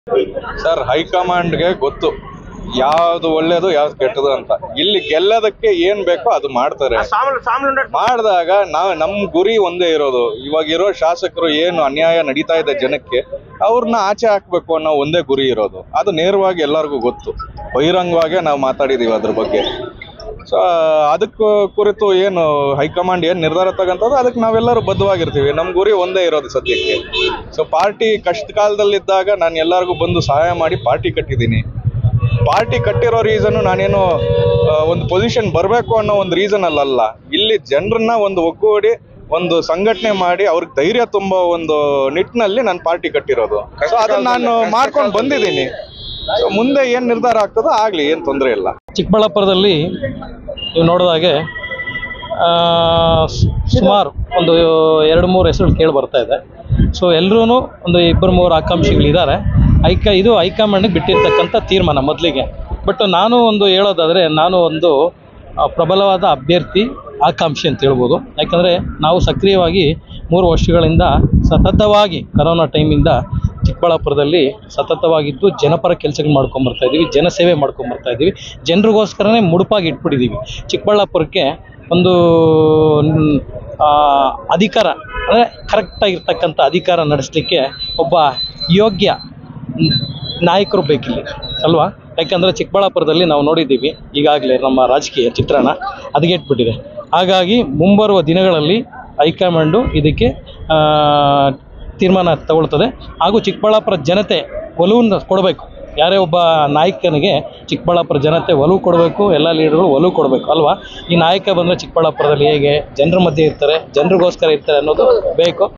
sir ಹೈಕಮಾಂಡ್ಗೆ ಗೊತ್ತು ಯಾವ್ದು ಒಳ್ಳೇದು ಯಾವ್ದು ಕೆಟ್ಟದು ಅಂತ ಇಲ್ಲಿ ಗೆಲ್ಲೋದಕ್ಕೆ ಏನ್ ಬೇಕೋ ಅದು ಮಾಡ್ತಾರೆ ಮಾಡಿದಾಗ ನಾವ್ ನಮ್ ಗುರಿ ಒಂದೇ ಇರೋದು ಇವಾಗ ಇರೋ ಶಾಸಕರು ಏನು ಅನ್ಯಾಯ ನಡೀತಾ ಇದೆ ಜನಕ್ಕೆ ಅವ್ರನ್ನ ಆಚೆ ಹಾಕ್ಬೇಕು ಅನ್ನೋ ಒಂದೇ ಗುರಿ ಇರೋದು ಅದು ನೇರವಾಗಿ ಎಲ್ಲರಿಗೂ ಗೊತ್ತು ಬಹಿರಂಗವಾಗೇ ನಾವು ಮಾತಾಡಿದೀವಿ ಅದ್ರ ಬಗ್ಗೆ ಸೊ ಅದಕ್ಕೆ ಕುರಿತು ಏನು ಹೈಕಮಾಂಡ್ ಏನು ನಿರ್ಧಾರ ತಗಂತದ್ದು ಅದಕ್ಕೆ ನಾವೆಲ್ಲರೂ ಬದ್ಧವಾಗಿರ್ತೀವಿ ನಮ್ಮ ಗುರಿ ಒಂದೇ ಇರೋದು ಸದ್ಯಕ್ಕೆ ಸೊ ಪಾರ್ಟಿ ಕಷ್ಟ ಕಾಲದಲ್ಲಿದ್ದಾಗ ನಾನು ಎಲ್ಲರಿಗೂ ಬಂದು ಸಹಾಯ ಮಾಡಿ ಪಾರ್ಟಿ ಕಟ್ಟಿದ್ದೀನಿ ಪಾರ್ಟಿ ಕಟ್ಟಿರೋ ರೀಸನ್ ನಾನೇನು ಆ, ಒಂದು ಪೊಸಿಷನ್ ಬರಬೇಕು ಅನ್ನೋ ಒಂದು ರೀಸನ್ ಅಲ್ಲಲ್ಲ ಇಲ್ಲಿ ಜನರನ್ನ ಒಂದು ಒಗ್ಗೂಡಿ ಒಂದು ಸಂಘಟನೆ ಮಾಡಿ ಅವ್ರಿಗೆ ಧೈರ್ಯ ತುಂಬೋ ಒಂದು ನಿಟ್ಟಿನಲ್ಲಿ ನಾನು ಪಾರ್ಟಿ ಕಟ್ಟಿರೋದು ಸೊ ಅದನ್ನ ನಾನು ಮಾಡ್ಕೊಂಡು ಬಂದಿದ್ದೀನಿ ಸೊ ಮುಂದೆ ಏನ್ ನಿರ್ಧಾರ ಆಗ್ತದೋ ಆಗ್ಲಿ ಏನ್ ತೊಂದರೆ ಇಲ್ಲ ಚಿಕ್ಕಬಳ್ಳಾಪುರದಲ್ಲಿ ನೀವು ನೋಡಿದಾಗೆ ಆ, ಸ್- ಸುಮಾರು ಒಂದು ಎರಡು ಮೂರು ಹೆಸರು ಕೇಳಿ ಬರ್ತಾ ಇದೆ ಸೊ ಎಲ್ಲರೂ ಒಂದು ಇಬ್ಬರು ಮೂರು ಆಕಾಂಕ್ಷಿಗಳಿದ್ದಾರೆ ಹೈಕ ಇದು ಹೈಕಮಾಂಡ್ಗೆ ಬಿಟ್ಟಿರ್ತಕ್ಕಂಥ ತೀರ್ಮಾನ ಮೊದಲಿಗೆ ಬಟ್ ನಾನು ಒಂದು ಹೇಳೋದಾದರೆ ನಾನು ಒಂದು ಆ, ಪ್ರಬಲವಾದ ಅಭ್ಯರ್ಥಿ ಆಕಾಂಕ್ಷಿ ಅಂತ ಹೇಳ್ಬೋದು ಯಾಕಂದರೆ ನಾವು ಸಕ್ರಿಯವಾಗಿ ಮೂರು ವರ್ಷಗಳಿಂದ ಸತತವಾಗಿ ಕರೋನಾ ಟೈಮಿಂದ ಚಿಕ್ಕಬಳ್ಳಾಪುರದಲ್ಲಿ ಸತತವಾಗಿದ್ದು ಜನಪರ ಕೆಲಸಗಳು ಮಾಡ್ಕೊಂಬರ್ತಾ ಇದ್ದೀವಿ ಜನಸೇವೆ ಮಾಡ್ಕೊಂಬರ್ತಾ ಇದ್ದೀವಿ ಜನರಿಗೋಸ್ಕರನೇ ಮುಡುಪಾಗಿ ಇಟ್ಬಿಟ್ಟಿದ್ದೀವಿ ಚಿಕ್ಕಬಳ್ಳಾಪುರಕ್ಕೆ ಒಂದು ನ್- ಆ, ಅಧಿಕಾರ ಅಂದರೆ ಕರೆಕ್ಟಾಗಿರ್ತಕ್ಕಂಥ ಅಧಿಕಾರ ನಡೆಸಲಿಕ್ಕೆ ಒಬ್ಬ ಯೋಗ್ಯ ನ್- ನಾಯಕರು ಬೇಕಿಲ್ಲಿ ಅಲ್ವಾ ಯಾಕಂದರೆ ಚಿಕ್ಕಬಳ್ಳಾಪುರದಲ್ಲಿ ನಾವು ನೋಡಿದ್ದೀವಿ ಈಗಾಗಲೇ ನಮ್ಮ ರಾಜಕೀಯ ಚಿತ್ರಣ ಹದಗೆಟ್ಬಿಟ್ಟಿದೆ ಹಾಗಾಗಿ ಮುಂಬರುವ ದಿನಗಳಲ್ಲಿ ಹೈಕಮಾಂಡು ಇದಕ್ಕೆ ಆ, ತೀರ್ಮಾನ ತಗೊಳ್ತದೆ ಹಾಗೂ ಚಿಕ್ಕಬಳ್ಳಾಪುರ ಜನತೆ ಒಲವನ್ನು ಕೊಡಬೇಕು ಯಾರೇ ಒಬ್ಬ ನಾಯಕನಿಗೆ ಚಿಕ್ಕಬಳ್ಳಾಪುರ ಜನತೆ ಒಲವು ಕೊಡಬೇಕು ಎಲ್ಲ ಲೀಡರು ಒಲವು ಕೊಡಬೇಕು ಅಲ್ವಾ ಈ ನಾಯಕ ಬಂದರೆ ಚಿಕ್ಕಬಳ್ಳಾಪುರದಲ್ಲಿ ಹೇಗೆ ಜನರ ಮಧ್ಯೆ ಇರ್ತಾರೆ ಜನರಿಗೋಸ್ಕರ ಇರ್ತಾರೆ ಅನ್ನೋದು ಬೇಕು